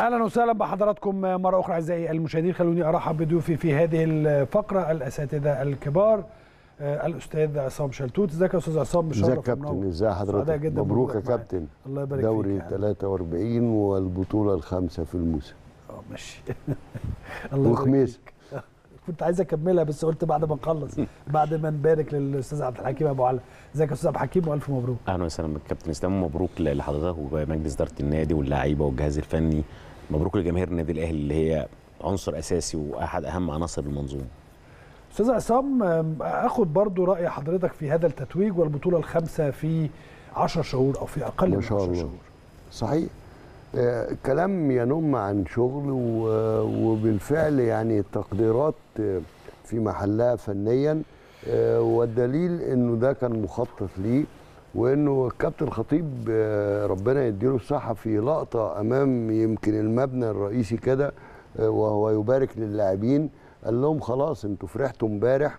اهلا وسهلا بحضراتكم مره اخرى اعزائي المشاهدين خلوني ارحب بضيوفي في هذه الفقره الاساتذه الكبار آه، الاستاذ عصام شلتوت ازيك يا استاذ عصام ازيك يا مشرف كابتن ومنور. ازي حضرتك سعداء جدا مبروك يا بوجودك معايا. كابتن الله يبارك دوري فيك 43 والبطوله الخامسه في الموسم اه ماشي الله يبارك وخميس فيك. كنت عايز اكملها بس قلت بعد ما نخلص بعد ما نبارك للاستاذ عبد الحكيم ابو علي ازيك يا استاذ عبد الحكيم والف مبروك اهلا وسهلا بالكابتن اسلام مبروك لحضرتك ومجلس اداره النادي واللعيبه والجهاز الفني مبروك لجماهير النادي الاهلي اللي هي عنصر اساسي واحد اهم عناصر المنظومه استاذ عصام آم، اخد برضو راي حضرتك في هذا التتويج والبطوله الخامسه في 10 شهور او في اقل ما من شاء 10 الله. شهور صحيح آه، كلام ينم عن شغل و- وبالفعل يعني التقديرات آه، في محلها فنيا آه، والدليل انه ده كان مخطط ليه وانه الكابتن الخطيب آه، ربنا يديله الصحه في لقطه امام يمكن المبنى الرئيسي كده آه، وهو يبارك للاعبين قال لهم خلاص انتوا فرحتوا امبارح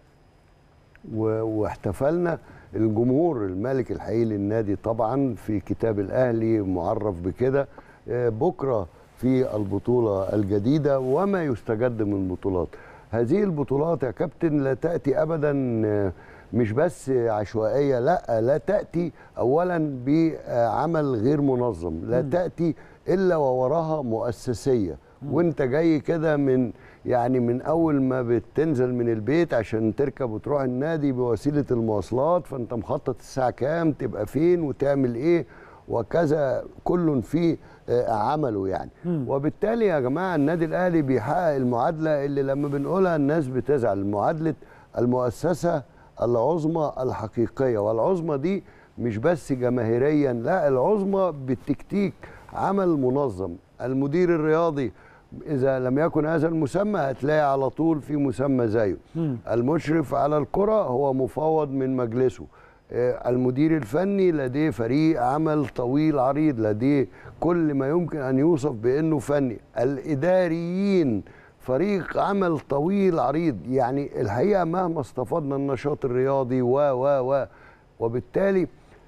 و- واحتفلنا الجمهور المالك الحقيقي للنادي طبعا في كتاب الاهلي معرف بكده آه، بكره في البطوله الجديده وما يستجد من بطولات هذه البطولات يا كابتن لا تاتي ابدا آه، مش بس عشوائيه لا لا تاتي اولا بعمل غير منظم لا تاتي الا ووراها مؤسسيه وانت جاي كده من يعني من اول ما بتنزل من البيت عشان تركب وتروح النادي بوسيله المواصلات فانت مخطط الساعه كام تبقى فين وتعمل ايه وكذا كل في آه، عمله يعني وبالتالي يا جماعه النادي الاهلي بيحقق المعادله اللي لما بنقولها الناس بتزعل معادله المؤسسه العظمى الحقيقيه والعظمى دي مش بس جماهيريا لا العظمى بالتكتيك عمل منظم المدير الرياضي اذا لم يكن هذا المسمى هتلاقي على طول في مسمى زيه المشرف على الكره هو مفوض من مجلسه آه، المدير الفني لديه فريق عمل طويل عريض لديه كل ما يمكن ان يوصف بانه فني الاداريين فريق عمل طويل عريض يعني الحقيقه مهما استفدنا النشاط الرياضي و و و وبالتالي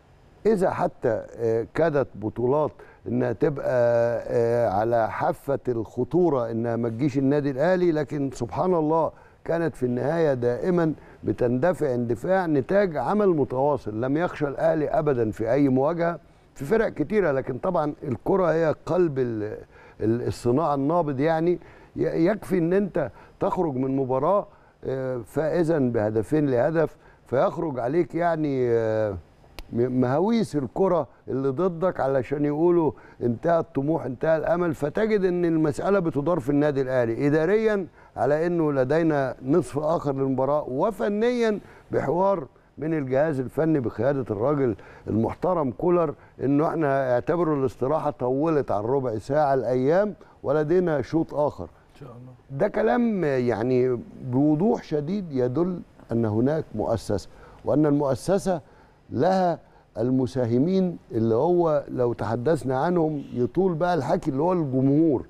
اذا حتى آه، كادت بطولات انها تبقى آه، على حافه الخطوره انها ما تجيش النادي الاهلي لكن سبحان الله كانت في النهايه دائما بتندفع اندفاع نتاج عمل متواصل لم يخشى الاهلي ابدا في اي مواجهه في فرق كتيره لكن طبعا الكره هي قلب ال- ال- الصناعه النابض يعني ي- يكفي ان انت تخرج من مباراه آه، فائزا بهدفين لهدف فيخرج عليك يعني آه، م- مهاويس الكرة اللي ضدك علشان يقولوا انتهى الطموح انتهى الامل فتجد ان المسألة بتدار في النادي الاهلي اداريا على انه لدينا نصف اخر للمباراة وفنيا بحوار من الجهاز الفني بقيادة الراجل المحترم كولر انه احنا اعتبروا الاستراحة طولت عن ربع ساعة الايام ولدينا شوط اخر ان شاء الله ده كلام يعني بوضوح شديد يدل ان هناك مؤسسه وان المؤسسه لها المساهمين اللي هو لو تحدثنا عنهم يطول بقى الحكي اللي هو الجمهور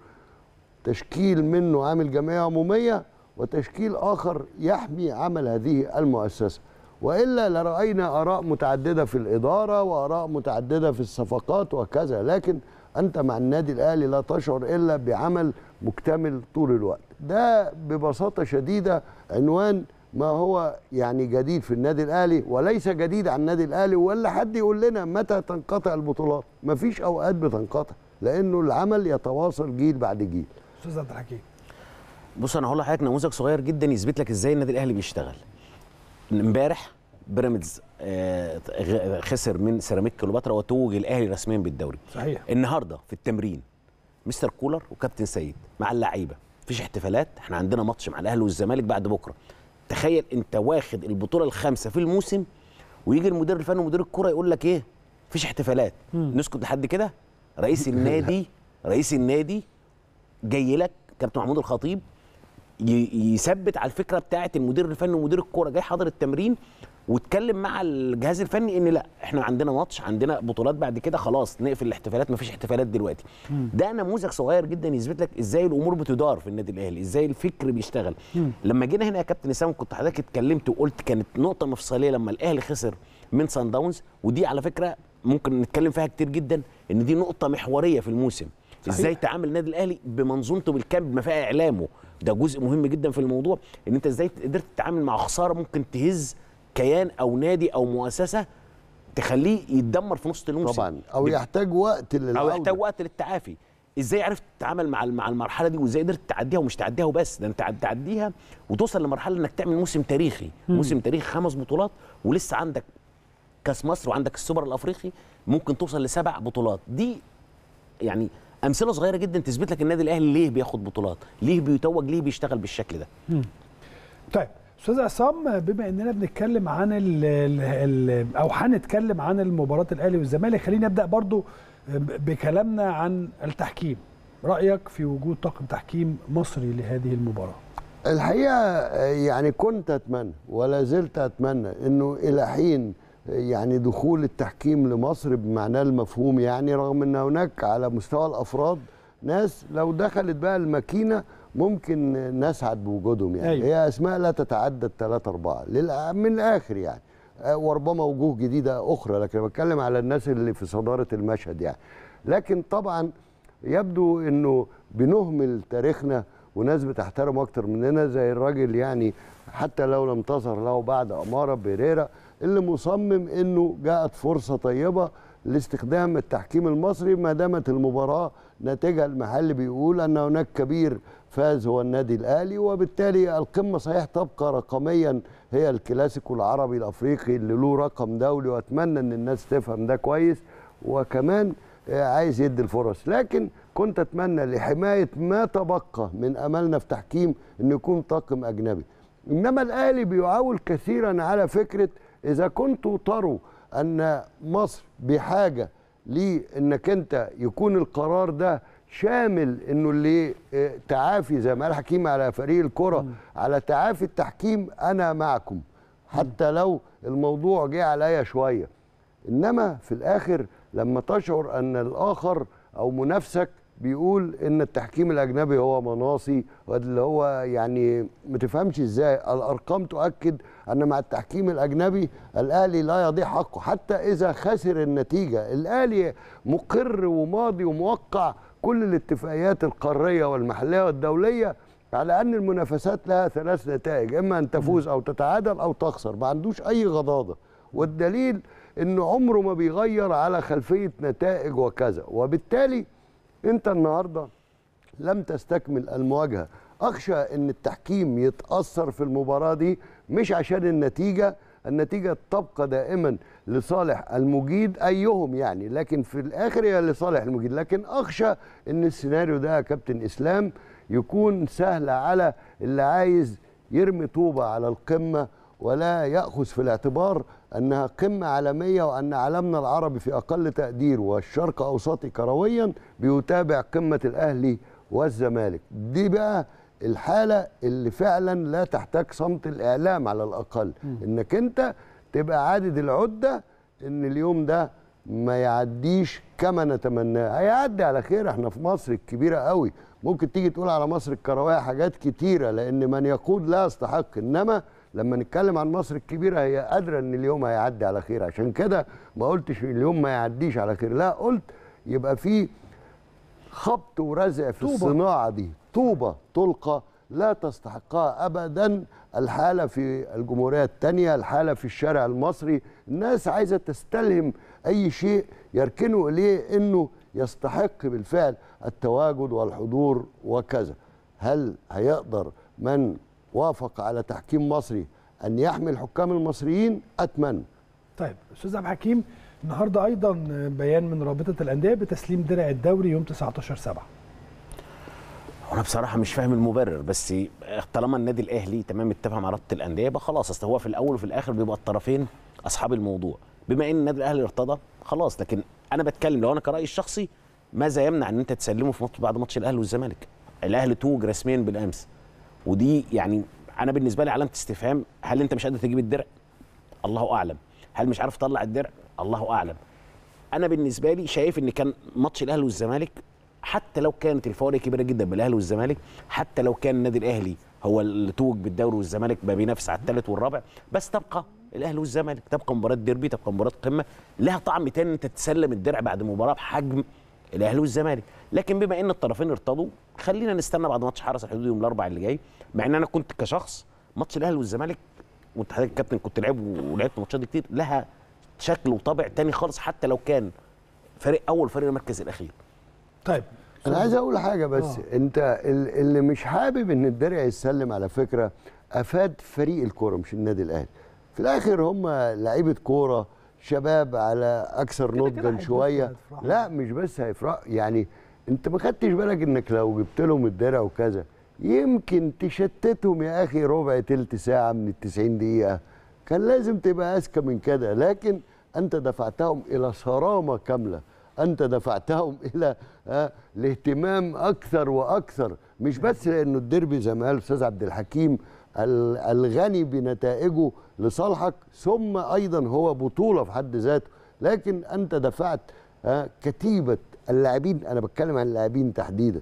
تشكيل منه عامل جمعيه عموميه وتشكيل اخر يحمي عمل هذه المؤسسه والا لراينا اراء متعدده في الاداره واراء متعدده في الصفقات وكذا لكن انت مع النادي الاهلي لا تشعر الا بعمل مكتمل طول الوقت ده ببساطه شديده عنوان ما هو يعني جديد في النادي الاهلي وليس جديد عن النادي الاهلي ولا حد يقول لنا متى تنقطع البطولات مفيش اوقات بتنقطع لانه العمل يتواصل جيل بعد جيل استاذ عبد الحكيم بص انا هقول لحضرتك نموذج صغير جدا يثبت لك ازاي النادي الاهلي بيشتغل امبارح بيراميدز آه، غ- خسر من سيراميك كليوباترا وتوج الاهلي رسميا بالدوري صحيح النهارده في التمرين مستر كولر وكابتن سيد مع اللعيبه مفيش احتفالات احنا عندنا ماتش مع الاهلي والزمالك بعد بكره تخيل انت واخد البطوله الخامسه في الموسم ويجي المدير الفني ومدير الكره يقول لك ايه مفيش احتفالات نسكت لحد كده رئيس النادي رئيس النادي جاي لك كابتن محمود الخطيب ي- يثبت على الفكره بتاعه المدير الفني ومدير الكوره جاي حاضر التمرين واتكلم مع الجهاز الفني ان لا احنا عندنا ماتش عندنا بطولات بعد كده خلاص نقفل الاحتفالات مفيش احتفالات دلوقتي ده نموذج صغير جدا يثبت لك ازاي الامور بتدار في النادي الاهلي ازاي الفكر بيشتغل لما جينا هنا يا كابتن اسامه كنت حضرتك اتكلمت وقلت كانت نقطه مفصليه لما الاهلي خسر من سان داونز ودي على فكره ممكن نتكلم فيها كتير جدا ان دي نقطه محوريه في الموسم ازاي تعامل النادي الاهلي بمنظومته بالكامل بما فيها اعلامه ده جزء مهم جدا في الموضوع ان انت ازاي قدرت تتعامل مع خساره ممكن تهز كيان او نادي او مؤسسه تخليه يتدمر في نص الموسم طبعا او بت- يحتاج وقت او للعوده يحتاج وقت للتعافي ازاي عرفت تتعامل مع مع المرحله دي وازاي قدرت تعديها ومش تعديها وبس ده انت تعديها وتوصل لمرحله انك تعمل موسم تاريخي موسم تاريخي خمس بطولات ولسه عندك كاس مصر وعندك السوبر الافريقي ممكن توصل لسبع بطولات دي يعني امثله صغيره جدا تثبت لك النادي الاهلي ليه بياخد بطولات ليه بيتوج ليه بيشتغل بالشكل ده طيب استاذ عصام بما اننا بنتكلم عن ال ال ال او هنتكلم عن المباراه الاهلي والزمالك خلينا نبدا برضو بكلامنا عن التحكيم رايك في وجود طاقم تحكيم مصري لهذه المباراه الحقيقه يعني كنت اتمنى ولا زلت اتمنى انه الى حين يعني دخول التحكيم لمصر بمعناه المفهوم يعني رغم ان هناك على مستوى الافراد ناس لو دخلت بقى الماكينه ممكن نسعد بوجودهم يعني أيوة. هي اسماء لا تتعدى الثلاثه اربعه للأ- من الاخر يعني آه، وربما وجوه جديده اخرى لكن بتكلم على الناس اللي في صداره المشهد يعني لكن طبعا يبدو انه بنهمل تاريخنا وناس بتحترم اكتر مننا زي الراجل يعني حتى لو لم تظهر له بعد اماره بيريرا اللي مصمم انه جاءت فرصه طيبه لاستخدام التحكيم المصري ما دامت المباراه نتيجها المحلي بيقول ان هناك كبير فاز هو النادي الاهلي وبالتالي القمه صحيح تبقى رقميا هي الكلاسيكو العربي الافريقي اللي له رقم دولي واتمنى ان الناس تفهم ده كويس وكمان آه، عايز يدي الفرص لكن كنت اتمنى لحمايه ما تبقى من املنا في تحكيم ان يكون طاقم اجنبي انما الاهلي بيعول كثيرا على فكره اذا كنتوا تروا ان مصر بحاجه لانك انت يكون القرار ده شامل انه اللي آه، تعافي زي ما قال حكيم على فريق الكره على تعافي التحكيم انا معكم حتى لو الموضوع جه عليا شويه انما في الاخر لما تشعر ان الاخر او منافسك بيقول ان التحكيم الاجنبي هو مناصي واللي هو يعني ما تفهمش ازاي الارقام تؤكد ان مع التحكيم الاجنبي الاهلي لا يضيع حقه حتى اذا خسر النتيجه الاهلي مقر وماضي وموقع كل الاتفاقيات القاريه والمحليه والدوليه على ان المنافسات لها ثلاث نتائج اما ان تفوز او تتعادل او تخسر ما عندوش اي غضاضه والدليل انه عمره ما بيغير على خلفيه نتائج وكذا وبالتالي انت النهارده لم تستكمل المواجهه اخشى ان التحكيم يتاثر في المباراه دي مش عشان النتيجه النتيجه تبقى دائما لصالح المجيد ايهم يعني لكن في الاخر هي لصالح المجيد لكن اخشى ان السيناريو ده يا كابتن اسلام يكون سهل على اللي عايز يرمي طوبه على القمه ولا ياخذ في الاعتبار انها قمه عالميه وان عالمنا العربي في اقل تقدير والشرق اوسطي كرويا بيتابع قمه الاهلي والزمالك دي بقى الحاله اللي فعلا لا تحتاج صمت الاعلام على الاقل انك انت تبقى عادد العده ان اليوم ده ما يعديش كما نتمناه هيعدي على خير احنا في مصر الكبيره قوي ممكن تيجي تقول على مصر الكرويه حاجات كتيره لان من يقود لا يستحق انما لما نتكلم عن مصر الكبيره هي قادره ان اليوم هيعدي على خير عشان كده ما قلتش اليوم ما يعديش على خير لا قلت يبقى في خبط ورزع في طوبة. الصناعه دي طوبه تلقى لا تستحقها ابدا الحاله في الجمهوريه الثانيه الحاله في الشارع المصري الناس عايزه تستلهم اي شيء يركنوا اليه انه يستحق بالفعل التواجد والحضور وكذا هل هيقدر من وافق على تحكيم مصري ان يحمي الحكام المصريين اتمنى طيب استاذ عبد الحكيم النهارده ايضا بيان من رابطه الانديه بتسليم درع الدوري يوم 19 7 انا بصراحه مش فاهم المبرر بس طالما النادي الاهلي تمام اتفق مع رابطه الانديه يبقى خلاص اصل هو في الاول وفي الاخر بيبقى الطرفين اصحاب الموضوع بما ان النادي الاهلي ارتضى خلاص لكن انا بتكلم لو انا كرايي الشخصي ماذا يمنع ان انت تسلمه في ماتش بعد ماتش الاهلي والزمالك الاهلي توج رسميا بالامس ودي يعني انا بالنسبه لي علامه استفهام هل انت مش قادر تجيب الدرع الله اعلم هل مش عارف تطلع الدرع الله اعلم انا بالنسبه لي شايف ان كان ماتش الاهلي والزمالك حتى لو كانت الفوارق كبيره جدا بين الاهلي والزمالك حتى لو كان النادي الاهلي هو اللي توج بالدوري والزمالك ما بينافس على الثالث والرابع بس تبقى الاهلي والزمالك تبقى مباراه ديربي تبقى مباراه قمه لها طعم تاني انت تسلم الدرع بعد مباراه بحجم الاهلي والزمالك لكن بما ان الطرفين ارتضوا خلينا نستنى بعد ماتش حرس الحدود يوم الاربعاء اللي جاي مع ان انا كنت كشخص ماتش الاهلي والزمالك وانت حضرتك الكابتن كنت لعب ولعبت ماتشات دي كتير لها شكل وطابع تاني خالص حتى لو كان فريق اول فريق المركز الاخير طيب انا عايز اقول حاجه بس آه. آه. انت ال- اللي مش حابب ان الدرع يسلم على فكره افاد فريق الكوره مش النادي الاهلي في الاخر هم لعيبه كوره شباب على اكثر كده كده نضجا هيتبسطوا شويه وهيفرحوا. لا مش بس هيفرق يعني انت ما خدتش بالك انك لو جبت لهم الدرع وكذا يمكن تشتتهم يا اخي ربع تلت ساعه من التسعين دقيقه كان لازم تبقى اذكى من كده لكن انت دفعتهم الى صرامه كامله انت دفعتهم الى آه الاهتمام اكثر واكثر مش بس لانه الديربي زي ما قال الاستاذ عبد الحكيم ال- الغني بنتائجه لصالحك ثم ايضا هو بطوله في حد ذاته لكن انت دفعت آه كتيبه اللاعبين انا بتكلم عن اللاعبين تحديدا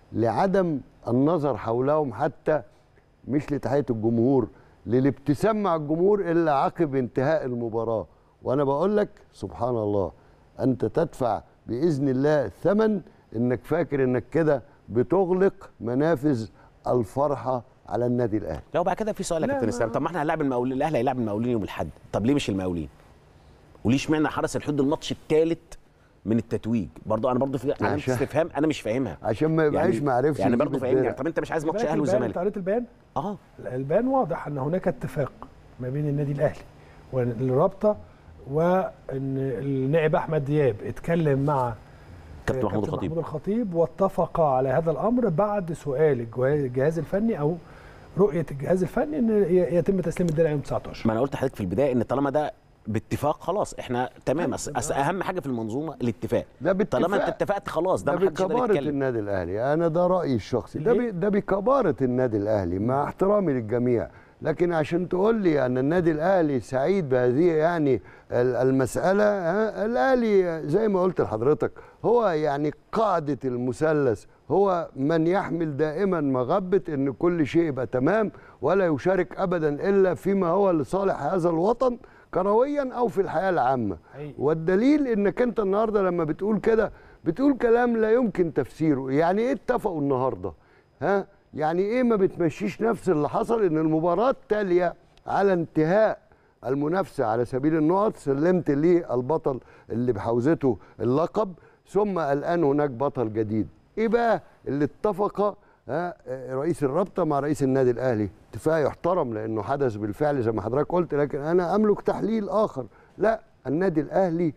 لعدم النظر حولهم حتى مش لتحيه الجمهور للابتسام مع الجمهور الا عقب انتهاء المباراه وانا بقول لك سبحان الله انت تدفع باذن الله ثمن انك فاكر انك كده بتغلق منافذ الفرحه على النادي الاهلي لو بعد كده في سؤال يا لا، كابتن ما- اسلام طب ما احنا هنلاعب المقاولين الاهلي هيلاعب المقاولين يوم الاحد طب ليه مش المقاولين وليه اشمعنى حرس الحدود الماتش الثالث من التتويج برضه انا برضه في علامه عشان- استفهام انا مش فاهمها عشان ما يبقاش يعني ما عرفش يعني يجيب برضه فاهمني الدرع. يعني طب انت مش عايز ماتش بالك اهلي البيان، والزمالك انت قريت البيان اه البيان واضح ان هناك اتفاق ما بين النادي الاهلي والرابطه وان النائب احمد دياب اتكلم مع كابتن محمود كابتن الخطيب محمود الخطيب واتفق على هذا الامر بعد سؤال الجوا- الجهاز الفني او رؤيه الجهاز الفني ان ي- يتم تسليم الدرع يوم 19 ما انا قلت لحضرتك في البدايه ان طالما ده باتفاق خلاص احنا تمام أص... أص... اهم حاجه في المنظومه الاتفاق ده باتفاق طالما انت اتفقت خلاص ده ده ما حدش يقدر بكبارة يتكلم النادي الاهلي انا ده رايي الشخصي ده ليه؟ بي ده بكبارة النادي الاهلي مع احترامي للجميع لكن عشان تقول لي ان النادي الاهلي سعيد بهذه يعني ال- المساله ها، الاهلي زي ما قلت لحضرتك هو يعني قاعده المثلث هو من يحمل دائما مغبه ان كل شيء يبقى تمام ولا يشارك ابدا الا فيما هو لصالح هذا الوطن كرويا او في الحياه العامه حقيقي. والدليل انك انت النهارده لما بتقول كده بتقول كلام لا يمكن تفسيره يعني ايه اتفقوا النهارده ها يعني ايه ما بتمشيش نفس اللي حصل ان المباراه التاليه على انتهاء المنافسه على سبيل النقط سلمت للبطل اللي بحوزته اللقب ثم الان هناك بطل جديد ايه بقى اللي اتفق ها رئيس الرابطه مع رئيس النادي الاهلي اتفاق يحترم لانه حدث بالفعل زي ما حضرتك قلت لكن انا املك تحليل اخر لا النادي الاهلي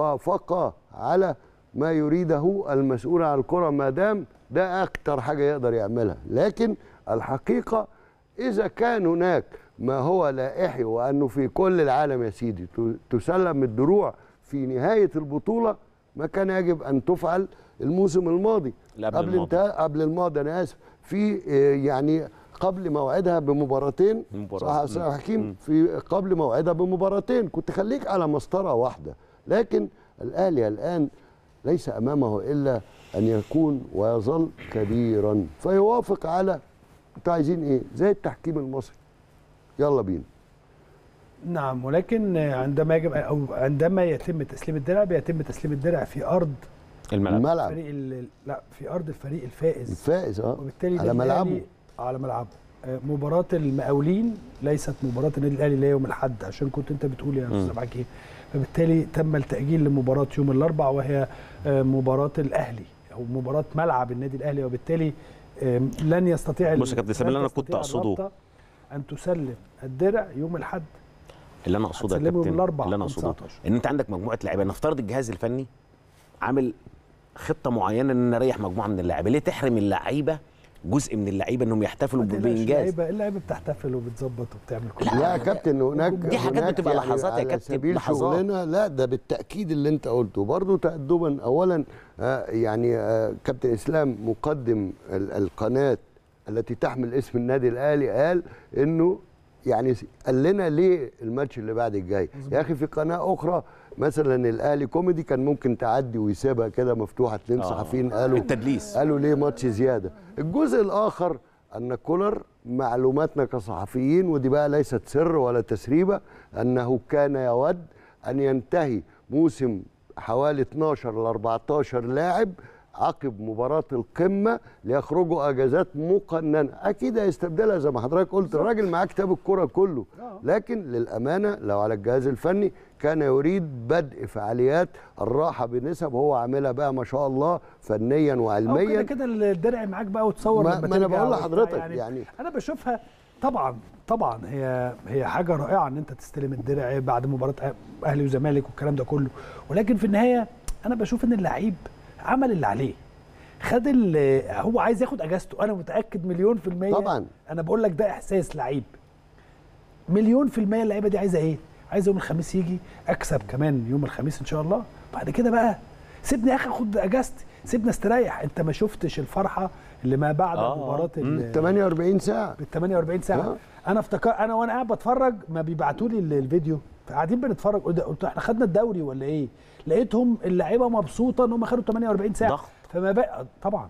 وافق على ما يريده المسؤول عن الكره ما دام ده اكتر حاجه يقدر يعملها لكن الحقيقه اذا كان هناك ما هو لائحي وانه في كل العالم يا سيدي ت- تسلم الدروع في نهايه البطوله ما كان يجب ان تفعل الموسم الماضي لا، قبل قبل الماضي. انتهاء قبل الماضي انا اسف في آه، يعني قبل موعدها بمباراتين مباراة. صح يا أستاذ مم. حكيم في قبل موعدها بمباراتين كنت خليك على مسطره واحده لكن الاهلي الان ليس امامه الا ان يكون ويظل كبيرا فيوافق على انتوا عايزين ايه زي التحكيم المصري يلا بينا نعم ولكن عندما يجب او عندما يتم تسليم الدرع بيتم تسليم الدرع في ارض الملعب الملعب فريق ال- لا في ارض الفريق الفائز الفائز اه وبالتالي على النادي ملعبه الأهلي على ملعبه آه، مباراة المقاولين ليست مباراة النادي الاهلي اللي هي يوم الاحد عشان كنت انت بتقول يا استاذ حكيم فبالتالي تم التاجيل لمباراة يوم الاربع وهي آه، مباراة الاهلي او مباراة ملعب النادي الاهلي وبالتالي آه، لن يستطيع بص يا كابتن سامي، لن اللي أنا كنت تستطيع أقصده. الرابطة ان تسلم الدرع يوم الاحد اللي انا اقصده يا هتسلمه كابتن من الأربع اللي انا من اقصده 19. ان انت عندك مجموعه لاعيبه نفترض الجهاز الفني عامل خطه معينه ان نريح مجموعه من اللعيبه ليه تحرم اللعيبه جزء من اللعيبه انهم يحتفلوا ما تقلقش، بانجاز اللعيبه اللعيبه بتحتفل وبتظبط وبتعمل كل لا يا كابتن هناك دي حاجات هناك بتبقى لحظات يا على كابتن، سبيل لحظات. شغلنا لا ده بالتاكيد اللي انت قلته برضه تادبا اولا آه، يعني آه، كابتن اسلام مقدم ال- القناه التي تحمل اسم النادي الاهلي قال انه يعني س- قال لنا ليه الماتش اللي بعد الجاي يا اخي في قناه اخرى مثلا الاهلي كوميدي كان ممكن تعدي ويسيبها كده مفتوحه اتنين آه. صحفيين قالوا التدليس. قالوا ليه ماتش زياده الجزء الاخر ان كولر معلوماتنا كصحفيين ودي بقى ليست سر ولا تسريبه انه كان يود ان ينتهي موسم حوالي 12 ل 14 لاعب عقب مباراة القمة ليخرجوا اجازات مقننة اكيد هيستبدلها زي ما حضرتك قلت الراجل معاه كتاب الكرة كله آه. لكن للأمانة لو على الجهاز الفني كان يريد بدء فعاليات الراحة بنسب هو عاملها بقى ما شاء الله فنيا أو كده وعلميا كده الدرع معاك بقى وتصور ما- لما ما أنا ترجع بقول وبتاع لحضرتك يعني- انا بشوفها طبعا طبعا هي هي حاجه رائعه ان انت تستلم الدرع بعد مباراه أه- اهلي وزمالك والكلام ده كله ولكن في النهايه انا بشوف ان اللعيب عمل اللي عليه خد ال- هو عايز ياخد اجازته انا متاكد مليون في الميه طبعا. انا بقول لك ده احساس لعيب مليون في الميه اللعيبه دي عايزه ايه عايزه يوم الخميس يجي اكسب كمان يوم الخميس ان شاء الله بعد كده بقى سيبني يا اخي اخد اجازتي سيبني استريح انت ما شفتش الفرحه اللي ما بعد آه، مباراه ال 48 ساعة بال 48 ساعه آه. انا افتكر انا وانا قاعد بتفرج ما بيبعتوا لي ال- الفيديو قاعدين بنتفرج قلت قلت احنا خدنا الدوري ولا ايه لقيتهم اللعيبه مبسوطه ان هم خدوا 48 ساعه ضغط. فما بقى طبعا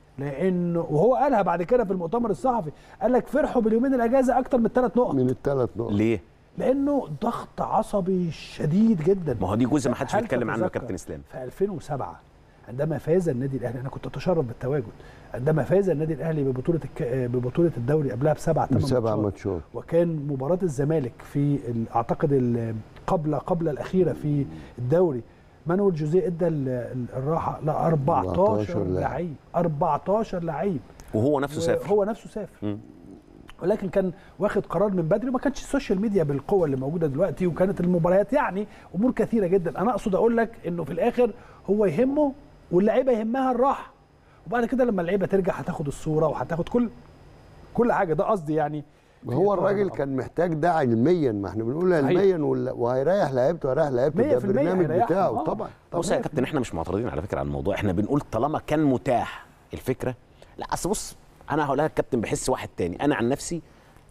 لانه وهو قالها بعد كده في المؤتمر الصحفي قال لك فرحوا باليومين الاجازه اكتر من الثلاث نقط من الثلاث نقط ليه؟ لانه ضغط عصبي شديد جدا ما هو دي جزء ما حدش هل بيتكلم عنه يا تتذكر كابتن اسلام في 2007 عندما فاز النادي الاهلي انا كنت اتشرف بالتواجد عندما فاز النادي الاهلي ببطوله الك... ببطوله الدوري قبلها بسبع ثمان بسبع ماتشات وكان مباراه الزمالك في ال- اعتقد ال- قبل قبل الاخيره في الدوري مانويل جوزيه ادى ال- ال- الراحه ل 14 14 لاعب. لعيب 14 لعيب وهو نفسه سافر هو نفسه سافر مم. ولكن كان واخد قرار من بدري وما كانش السوشيال ميديا بالقوه اللي موجوده دلوقتي وكانت المباريات يعني امور كثيره جدا انا اقصد اقول لك انه في الاخر هو يهمه واللعيبه يهمها الراحه وبعد كده لما اللعيبه ترجع هتاخد الصوره وهتاخد كل كل حاجه ده قصدي يعني هو الراجل كان محتاج ده علميا ما احنا بنقول صحيح. علميا وال- وهيريح لعيبته وهيريح لعيبته ده 100% البرنامج هيريحهم. بتاعه آه. طبعا بص يا كابتن احنا مش معترضين على فكره على الموضوع احنا بنقول طالما كان متاح الفكره لا اصل بص انا هقولها لك كابتن بحس واحد تاني انا عن نفسي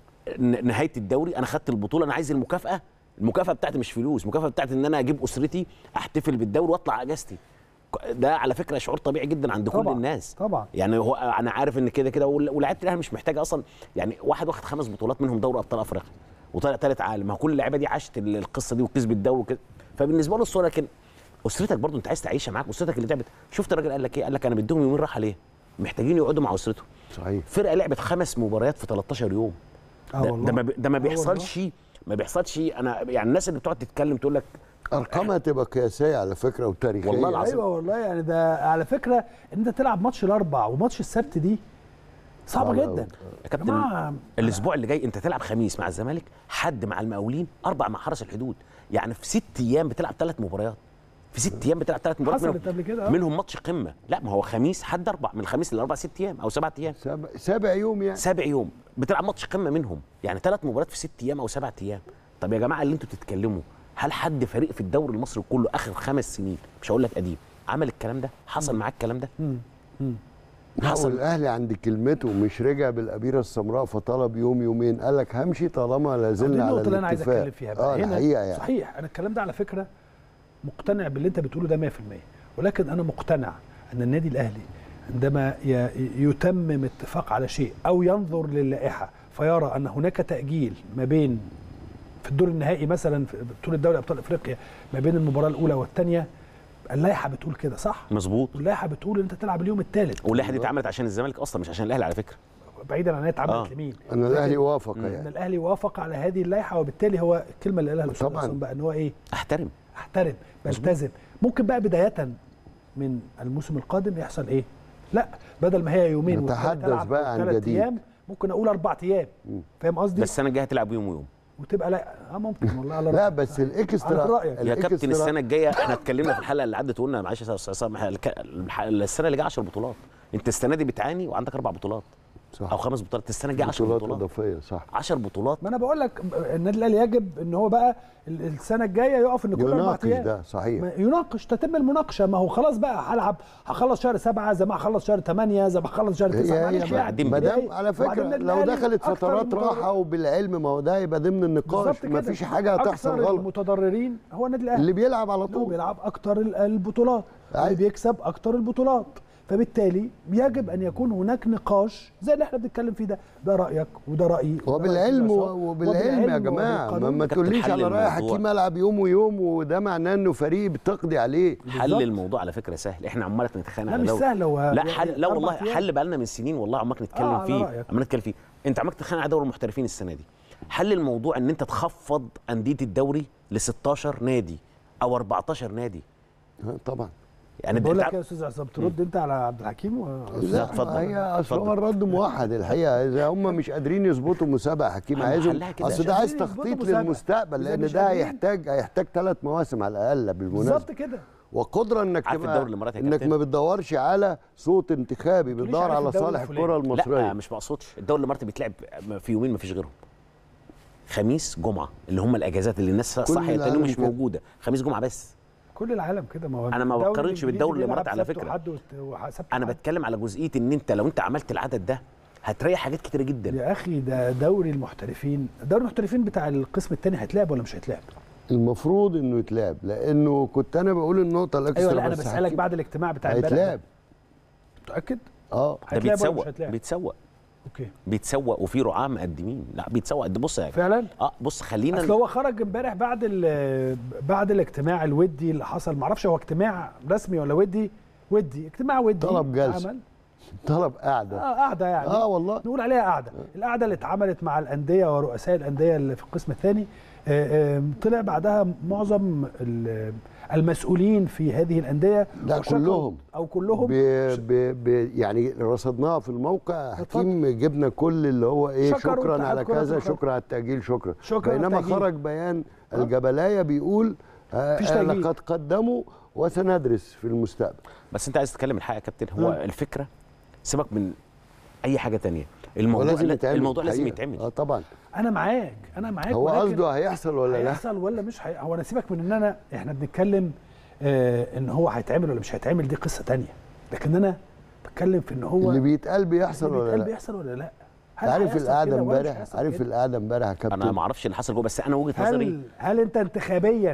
ن- نهايه الدوري انا خدت البطوله انا عايز المكافاه المكافاه بتاعتي مش فلوس المكافاه بتاعتي ان انا اجيب اسرتي احتفل بالدوري واطلع اجازتي ك- ده على فكره شعور طبيعي جدا عند كل طبعاً، الناس طبعا يعني هو انا عارف ان كده كده وال- ولاعيبه الاهلي مش محتاجه اصلا يعني واحد واخد خمس بطولات منهم دوري ابطال افريقيا وطلع ثالث عالم ما هو كل اللعيبه دي عاشت ال- القصه دي وكسبت الدوري وكده فبالنسبه له الصوره لكن اسرتك برضو انت عايز تعيشها معاك اسرتك اللي تعبت شفت الراجل قال لك ايه قال لك انا بديهم يومين راحه ليه محتاجين يقعدوا مع اسرتهم صحيح فرقه لعبت خمس مباريات في 13 يوم اه ده, ده والله ما, بي- ده ما آه والله. بيحصلش ما بيحصلش انا يعني الناس اللي بتقعد تتكلم تقول لك ارقامها تبقى قياسيه على فكره وتاريخيه والله العظيم. ايوه والله يعني ده على فكره ان انت تلعب ماتش الاربع وماتش الست دي صعبه صعبة أوي. جدا يا كابتن جماعة، الاسبوع اللي جاي انت تلعب خميس مع الزمالك حد مع المقاولين اربع مع حرس الحدود يعني في ست ايام بتلعب ثلاث مباريات في ست ايام بتلعب ثلاث مباريات حصلت منهم, قبل كده آه. منهم ماتش قمه لا ما هو خميس حد اربع من الخميس للاربع ست ايام او سبعة ايام سابع, سابع يوم يعني سابع يوم بتلعب ماتش قمه منهم يعني ثلاث مباريات في ست ايام او سبعة ايام طب يا جماعه اللي انتوا بتتكلموا هل حد فريق في الدوري المصري كله اخر خمس سنين مش هقول لك قديم عمل الكلام ده حصل معاك الكلام ده مم. مم. هو حصل الاهلي عند كلمته مش رجع بالابيره السمراء فطلب يوم يومين قال لك همشي طالما لا دي زلنا على النقطة اللي أنا عايز الاتفاق. أتكلم فيها بقى اه هنا الحقيقه يعني صحيح أنا الكلام ده على فكرة مقتنع باللي أنت بتقوله ده 100% ولكن أنا مقتنع أن النادي الأهلي عندما ي- يتمم اتفاق على شيء أو ينظر للائحة فيرى أن هناك تأجيل ما بين في الدور النهائي مثلا في بطولة دوري أبطال أفريقيا ما بين المباراة الأولى والثانية اللائحة بتقول كده صح؟ مظبوط واللائحة بتقول أن أنت تلعب اليوم الثالث واللائحه دي اتعملت عشان الزمالك اصلا مش عشان الاهلي على فكره بعيدا عن هي اتعملت آه. لمين ان الاهلي وافق ان يعني الاهلي وافق على هذه اللائحه وبالتالي هو الكلمه اللي قالها الاستاذ طبعاً. عصام بقى ان هو ايه احترم احترم بلتزم ممكن بقى بدايه من الموسم القادم يحصل ايه لا بدل ما هي يومين والتاني نتحدث تلعب بقى عن ثلاث جديد. ايام ممكن اقول اربع ايام فاهم قصدي بس السنه الجايه هتلعب يوم ويوم وتبقى لا اه ممكن والله على لا رأيك. بس على الاكسترا رأيك. يا كابتن الإكسترا- السنه الجايه احنا اتكلمنا في الحلقه اللي عدت وقلنا معلش يا استاذ عصام الك- الح- السنه اللي جايه 10 بطولات انت السنه دي بتعاني وعندك اربع بطولات صح او خمس بطولات السنه الجايه 10 بطولات بطولات اضافيه صح 10 بطولات ما انا بقول لك النادي الاهلي يجب ان هو بقى ال- السنه الجايه يقف ان كل اربع يناقش ايام ده صحيح ما يناقش تتم المناقشه ما هو خلاص بقى هلعب هخلص شهر سبعة زي ما هخلص شهر ثمانية زي ما هخلص شهر هي تسعة هي معلش بقى يعني. قاعدين ما بداية. دام على وبعدين فكره النادي لو الأهلي دخلت أكتر فترات المدرب- راحه وبالعلم ما هو ده يبقى ضمن النقاش بالظبط ما كده. فيش حاجه هتحصل اكثر غلط المتضررين هو النادي الاهلي اللي بيلعب على هو طول بيلعب اكتر ال- البطولات أي. اللي بيكسب اكتر البطولات فبالتالي يجب ان يكون هناك نقاش زي اللي احنا بنتكلم فيه ده ده رايك وده رايي وده رأي وبالعلم أستاذ و- عصام، وبالعلم يا جماعه ما, وبالقانون. ما كابتن تقوليش حل على راي الموضوع. حكيم العب يوم ويوم وده معناه انه فريق بتقضي عليه حل بالظبط. الموضوع على فكره سهل احنا عمالك نتخانق لا على مش دوري. سهل هو لا حل لا أربع والله أيام. حل بقالنا من سنين والله عمالك نتكلم آه، على فيه رأيك. عمال نتكلم فيه انت عمالك تتخانق على دوري المحترفين السنه دي حل الموضوع ان انت تخفض انديه الدوري ل 16 نادي او 14 نادي ها، طبعا يعني بقول انت لك يا استاذ عصام ترد انت على عبد الحكيم و... لا اتفضل. هي اصل اتفضل. هو الرد موحد الحقيقه اذا هم مش قادرين يظبطوا مسابقه حكيم أنا عايزهم حلها كده. اصل مش ده عايز قادرين يظبطوا تخطيط مسابقة. للمستقبل إذا لان مش ده قادرين- هيحتاج هيحتاج ثلاث مواسم على الاقل بالمناسبه بالظبط كده وقدره انك عارف تبقى الدوري الإماراتي يا انك كابتن؟ ما بتدورش على صوت انتخابي تقوليش بتدور عارف على الدوري صالح الفلاني. الكره المصريه لا مش مقصودش الدوري الاماراتي بيتلعب في يومين ما فيش غيرهم خميس جمعه اللي هم الاجازات اللي الناس صح تاني العالم مش كده. موجوده خميس جمعه بس كل العالم كده ما هو أنا ما الدوري بقارنش الإنجليزي بالدوري بيلعب الإماراتي على سبت فكرة. وحد وت- وسبت انا وحد. بتكلم على جزئيه ان انت لو انت عملت العدد ده هتريح حاجات كتيره جدا يا اخي ده دوري المحترفين دوري المحترفين بتاع القسم الثاني هيتلعب ولا مش هيتلعب المفروض انه يتلعب لانه كنت انا بقول النقطه الاكثر ايوه لا انا بس بسالك حكيم بعد الاجتماع بتاع امبارح هيتلعب متاكد اه ده هيتلعب ولا مش بيتسوق هيتلعب بيتسوق اوكي بيتسوق وفي رعاه مقدمين لا بيتسوق ده بص يا فعلا اه بص خلينا اصل هو خرج امبارح بعد ال- بعد الاجتماع الودي اللي حصل معرفش هو اجتماع رسمي ولا ودي ودي اجتماع ودي طلب جلسة. عمل طلب قاعده اه قاعده يعني اه والله نقول عليها قاعده القعده اللي اتعملت مع الانديه ورؤساء الانديه اللي في القسم الثاني آه، آه، طلع بعدها معظم ال- المسؤولين في هذه الانديه لا، وشكروا- كلهم. او كلهم ب... ب... ب... يعني رصدناها في الموقع حكيم جبنا كل اللي هو ايه شكروا شكرا اتحاد على كرة كذا القدم. شكرا على التأجيل شكرا شكرا على بينما التأجيل. خرج بيان الجبلايه بيقول آه مفيش آه، تأجيل. لقد قدموا وسندرس في المستقبل بس انت عايز تتكلم الحقيقه يا كابتن هو آه. الفكره سيبك من اي حاجه تانية الموضوع ولازم لا- يتعمل الموضوع لازم حقيقة. يتعمل اه طبعا انا معاك انا معاك هو ولكن قصده هيحصل ولا لا هيحصل ولا مش هي... هو انا سيبك من ان انا احنا بنتكلم آه ان هو هيتعمل ولا مش هيتعمل دي قصه تانية لكن انا بتكلم في ان هو اللي بيتقال بيحصل اللي ولا بيتقال لا بيحصل ولا لا هل عارف هيحصل القعده كده ولا مش امبارح هيحصل عارف كده؟ القعده امبارح يا كابتن انا ما اعرفش اللي حصل جوه بس انا وجهه نظري هل هل انت انتخابيا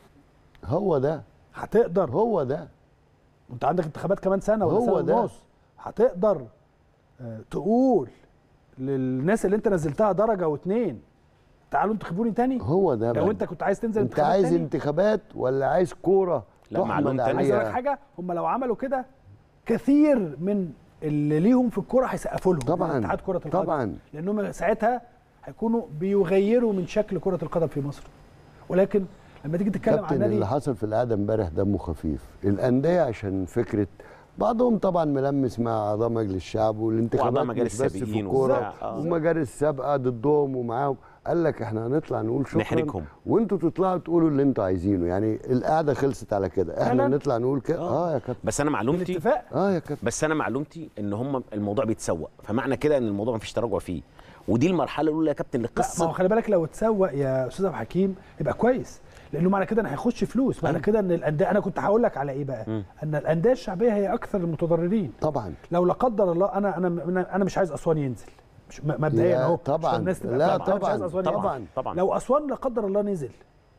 هو ده هتقدر هو ده انت عندك انتخابات كمان سنه ولا هو سنه ده. ونص هتقدر آه، تقول للناس اللي انت نزلتها درجه واتنين تعالوا انتخبوني تاني هو ده لو بقى. انت كنت عايز تنزل انت انتخابات عايز تاني انتخابات ولا عايز كوره لا، معلوم تحمد تاني. عايز اقول لك عليها حاجه هم لو عملوا كده كثير من اللي ليهم في الكوره هيسقفوا لهم طبعاً، اتحاد كره القدم طبعاً. لانهم ساعتها هيكونوا بيغيروا من شكل كره القدم في مصر ولكن لما تيجي تتكلم عن كابتن نادي اللي حصل في القعده امبارح دمه خفيف الانديه عشان فكره بعضهم طبعا ملمس مع اعضاء مجلس الشعب والانتخابات وأعضاء مجالس مش بس في السابقين الكوره وبتاع. آه. ومجالس سابقه ضدهم ومعاهم قال لك احنا هنطلع نقول شكرا نحرجهم. وانتوا تطلعوا تقولوا اللي انتوا عايزينه يعني القعده خلصت على كده احنا فعلاً؟ نطلع نقول كده اه, يا كابتن بس انا معلومتي بالاتفاق اه يا كابتن بس انا معلومتي ان هم الموضوع بيتسوق فمعنى كده ان الموضوع مفيش تراجع فيه ودي المرحله الاولى يا كابتن لا ما هو للقصه خلي بالك لو اتسوق يا استاذ عبد الحكيم يبقى كويس لانه معنى كده ان هيخش فلوس معنى كده ان الانديه انا كنت هقول لك على ايه بقى ان الانديه الشعبيه هي اكثر المتضررين طبعا لو لا قدر الله انا انا انا انا مش عايز اسوان ينزل مش م- مبدئيا يا اهو طبعاً. عشان الناس تبقى لا فاهمة. أنا مش عايز طبعاً. أسوان ينزل. طبعاً. طبعا لو اسوان لا قدر الله نزل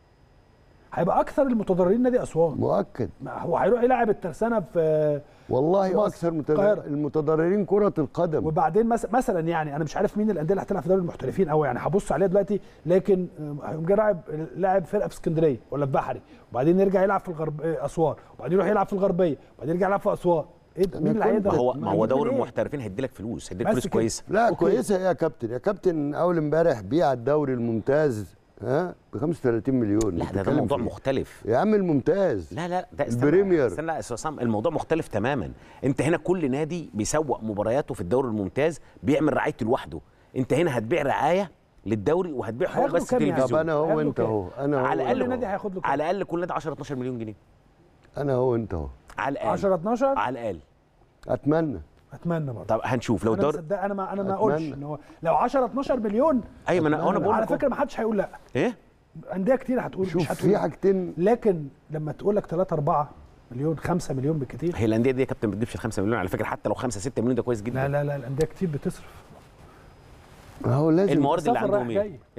هيبقى اكثر المتضررين نادي اسوان مؤكد ما هو هيروح يلعب الترسانه في والله مصر، اكثر متضرر- القاهرة. المتضررين كره القدم وبعدين مس- مثلا يعني انا مش عارف مين الانديه اللي هتلعب في دوري المحترفين او يعني هبص عليها دلوقتي لكن آه، هيقوم جاي لاعب لاعب فرقه في اسكندريه ولا في بحري وبعدين يرجع يلعب في الغرب آه، اسوان وبعدين يروح يلعب في الغربيه وبعدين يرجع يلعب في اسوان ايه ده؟ مين اللي كنت- هيقدر ما هو ما هو هيجيب دوري منين؟ المحترفين هيديلك فلوس هيديلك بس فلوس كده. كويسه لا أوكي. كويسه يا كابتن يا كابتن اول امبارح بيع الدوري الممتاز ها ب 35 مليون لا ده, ده بتتكلم موضوع في إيه؟ مختلف يا عم الممتاز لا لا ده استنى البريمير. استنى يا استاذ عصام الموضوع مختلف تماما انت هنا كل نادي بيسوق مبارياته في الدوري الممتاز بيعمل رعايته لوحده انت هنا هتبيع رعايه للدوري وهتبيع حقوق هياخدوا بس كام يعني؟ طب تلفزيون انا هو هياخدوا انت كام؟ اهو انا هو على كل الاقل نادي هياخد له كام؟ على الاقل كل نادي 10 12 مليون جنيه انا هو انت اهو على الاقل 10 12 على الاقل اتمنى اتمنى برضه طب هنشوف لو انا الدوري مصدق انا ما انا ما أتمنى. اقولش ان هو لو 10 12 مليون ايوه ما انا انا بقول على لك أهو. فكره ما حدش هيقول لا ايه انديه كتير هتقول شوف مش هتقول في لا. حاجتين لكن لما تقول لك 3 4 مليون 5 مليون بالكتير هي الانديه دي يا كابتن ما بتجيبش ال 5 مليون على فكره حتى لو 5 6 مليون ده كويس جدا لا لا لا الانديه كتير بتصرف ما هو لازم الموارد اللي السفر عندهم رايح ايه؟ جاي. ايه؟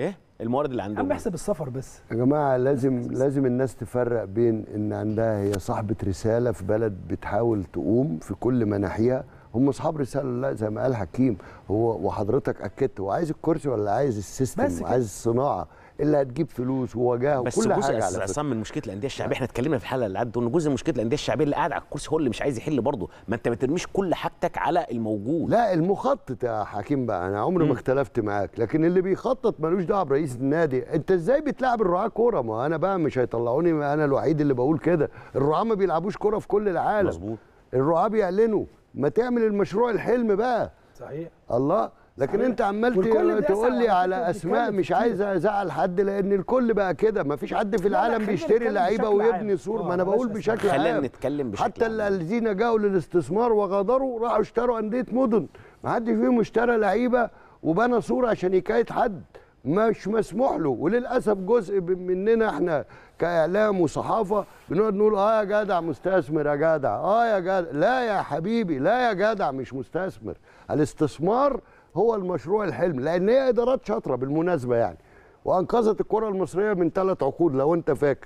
الموارد اللي عم عندهم احسب السفر بس يا جماعه لازم لازم الناس تفرق بين ان عندها هي صاحبه رساله في بلد بتحاول تقوم في كل مناحيها هم اصحاب رساله لا زي ما قال حكيم هو وحضرتك اكدت هو عايز الكرسي ولا عايز بس السيستم كده. وعايز الصناعه اللي هتجيب فلوس ووجاهه بس وكل جزء حاجه أس- على فكره اساسا من مشكله الانديه الشعبيه احنا اتكلمنا في الحلقه اللي عدت ان جزء من مشكله الانديه الشعبيه اللي قاعد على الكرسي هو اللي مش عايز يحل برضه ما انت ما ترميش كل حاجتك على الموجود لا المخطط يا حكيم بقى انا عمري ما اختلفت معاك لكن اللي بيخطط ملوش دعوه برئيس النادي انت ازاي بتلعب الرعاه كوره ما انا بقى مش هيطلعوني ما انا الوحيد اللي بقول كده الرعاه ما بيلعبوش كوره في كل العالم مظبوط. الرعاه بيعلنوا ما تعمل المشروع الحلم بقى صحيح الله لكن صحيح. انت عمال والكل ت- بيسعى تقول لي على على فكرة اسماء بيتكلم مش كتير. عايز ازعل حد لان الكل بقى كده ما فيش حد في لا، العالم خلينا بيشتري نتكلم لعيبه بشكل ويبني عام. سور آه، ما انا بقول بلاش بشكل عام خلينا نتكلم بشكل حتى عام. الذين جاءوا للاستثمار وغادروا راحوا اشتروا انديه مدن ما حدش فيهم اشترى لعيبه وبنى صوره عشان يكايد حد مش مسموح له وللاسف جزء ب- مننا احنا كاعلام وصحافه بنقعد نقول اه يا جدع مستثمر يا جدع اه يا جدع لا يا حبيبي لا يا جدع مش مستثمر الاستثمار هو المشروع الحلم لان هي ادارات شاطره بالمناسبه يعني وانقذت الكره المصريه من ثلاث عقود لو انت فاكر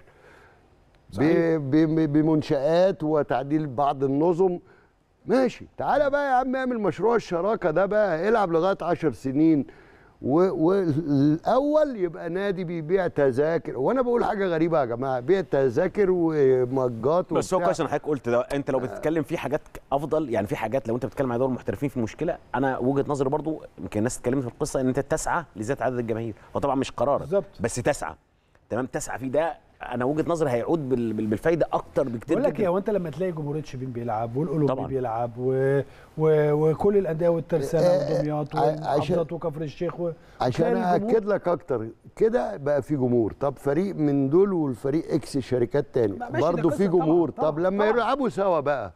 صحيح. ب- ب- بمنشآت وتعديل بعض النظم ماشي تعالى بقى يا عم اعمل مشروع الشراكة ده بقى العب لغاية عشر سنين و- والأول يبقى نادي بيبيع تذاكر وأنا بقول حاجة غريبة يا جماعة بيع تذاكر ومجات بس هو وبتاع. كويس ان حضرتك قلت ده انت لو بتتكلم في حاجات افضل يعني في حاجات لو انت بتتكلم على دور المحترفين في مشكله انا وجهه نظري برضو يمكن الناس اتكلمت في القصه ان انت تسعى لزياده عدد الجماهير هو طبعا مش قرارك بالظبط. بس تسعى تمام تسعى فيه ده انا وجهه نظري هيعود بال- بال- بالفايده اكتر بكتير بقول لك جدا. ايه هو انت لما تلاقي جمهوريه شبين بيلعب والاولمبي طبعاً. بيلعب و... و... وكل الانديه والترسانه آه، ودمياط ع- والمحافظات وكفر الشيخ و... عشان تلاقي الجمهور- أأكد لك أكتر كده بقى في جمهور طب فريق من دول والفريق إكس شركات تاني ما- ماشي، ده برضه في قصة طبعاً، جمهور طبعاً، طب لما طبعاً. يلعبوا سوا بقى